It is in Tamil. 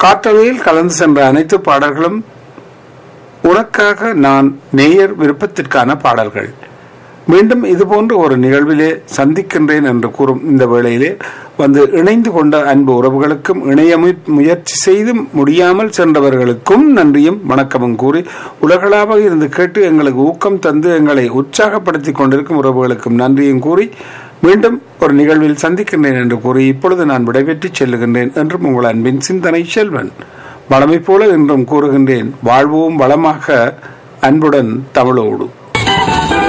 காற்றலையில் கலந்து சென்ற அனைத்து பாடல்களும் உனக்காக நான் நேயர் விருப்பத்திற்கான பாடல்கள் மீண்டும் இதுபோன்ற ஒரு நிகழ்விலே சந்திக்கின்றேன் என்று கூறும் இந்த வேளையிலே வந்து இணைந்து கொண்ட அன்பு உறவுகளுக்கும் இணைய முய- முயற்சி செய்து முடியாமல் சென்றவர்களுக்கும் நன்றியும் வணக்கமும் கூறி உலகளாக இருந்து கேட்டு எங்களுக்கு ஊக்கம் தந்து எங்களை உற்சாகப்படுத்திக் கொண்டிருக்கும் உறவுகளுக்கும் நன்றியும் கூறி மீண்டும் ஒரு நிகழ்வில் சந்திக்கின்றேன் என்று கூறி இப்பொழுது நான் விடைபெற்று செல்லுகின்றேன் என்றும் உங்கள் அன்பின் சிந்தனை செல்வன் வளமை போல என்றும் கூறுகின்றேன் வாழ்வோம் வளமாக அன்புடன் தமிழோடு